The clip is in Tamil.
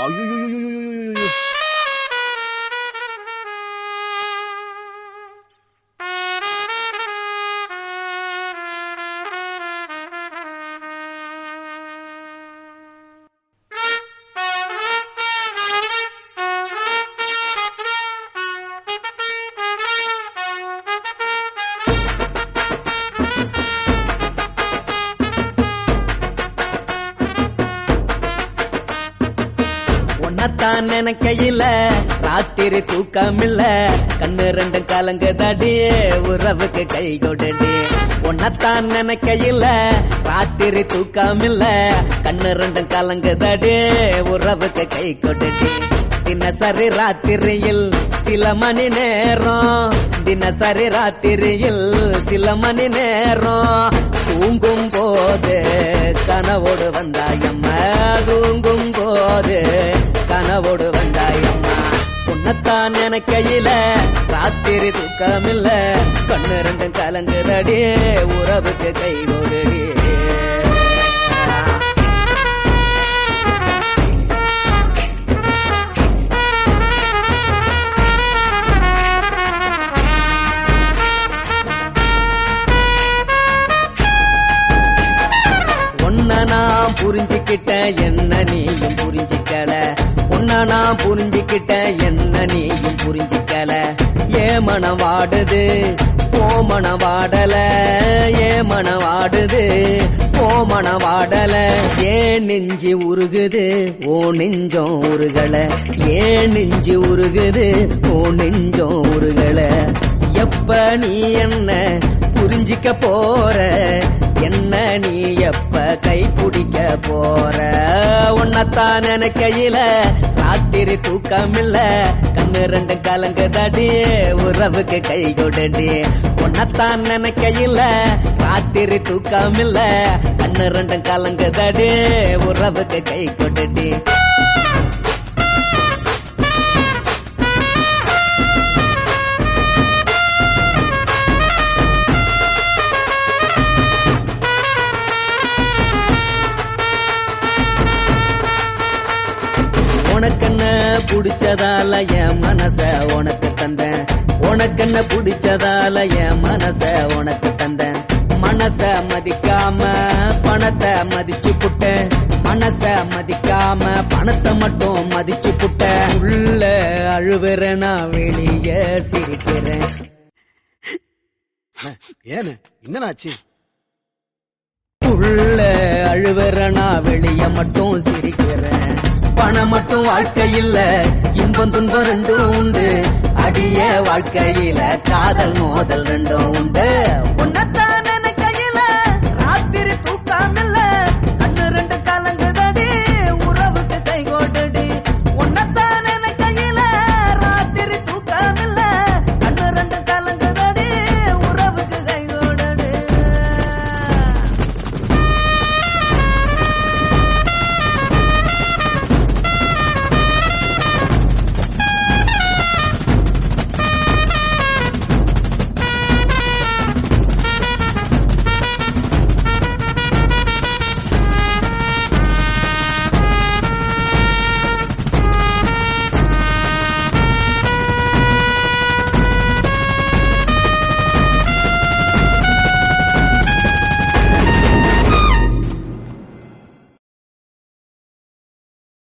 ஐயோ உன்னத்தான் நினைக்கையில ராத்திரி தூக்கமில்ல கண்ணு ரெண்டு கலங்குதடி உறவுக்கு கை கொடுடி உன்னத்தான் நினைக்கையில ராத்திரி தூக்கமில்ல கண்ணு ரெண்டு கலங்குதடி உறவுக்கு கை கொடுடி தினசரி ராத்திரியில் சில மணி நேரம் தினசரி ராத்திரியில் சில மணி நேரம் தூங்கும் போது கனவோடு வந்தாயம்மா தூங்கும் போது கனவோடு வந்தாயம்மா உன்னத்தான் நினைக்கையில ராத்திரி தூக்கமில்ல கண்ணு ரெண்டும் கலங்குதடி உறவுக்கு கை கொடுடி உன்ன நான் புரிஞ்சுக்கிட்ட என்ன நீயும் புரிஞ்சுக்கல உன்ன நான் புரிஞ்சுக்கிட்ட என்ன நீயும் புரிஞ்சுக்கல ஏ மனம் வாடுது ஓ மனம் வாடல ஏ மனம் வாடுது ஓ மனம் வாடல ஏன் நெஞ்சு உருகுது ஓ நெஞ்சம் உருகல ஏன் நெஞ்சு உருகுது ஓ நெஞ்சம் உருகல எப்ப நீ என்ன புரிஞ்சிக்க போற என்ன நீ எப்ப கை பிடிக்க போற உன்னத்தான் நினைக்கையில ராத்திரி தூக்கமில்ல கண்ணு ரெண்டு கலங்குதடி உறவுக்கு கை கொடுடி உன்னத்தான் நினைக்கையில ராத்திரி தூக்கமில்ல கண்ணு ரெண்டு கலங்குதடி உறவுக்கு கை கொடுடி உனக்கென்ன புடிச்சதால என் மனச உனக்கு தந்தேன் உனக்கென்ன புடிச்சதால என் மனச உனக்கு தந்தேன் மனச மதிக்காம பணத்தை மதிச்சு புட்டேன் மனச மதிக்காம பணத்தை மட்டும் மதிச்சு புட்டேன் உள்ள அழுவுற நான் வெளிய சிரிக்கிறேன் ஏன்னு என்னன்னாச்சு உள்ள அழுவுற நான் வெளிய மட்டும் சிரிக்கிறேன் பணம் மட்டும் வாழ்க்கையில இன்பம் துன்பம் ரெண்டும் உண்டு அடிய வாழ்க்கையில காதல் மோதல் ரெண்டும் உண்டு உன்னத்த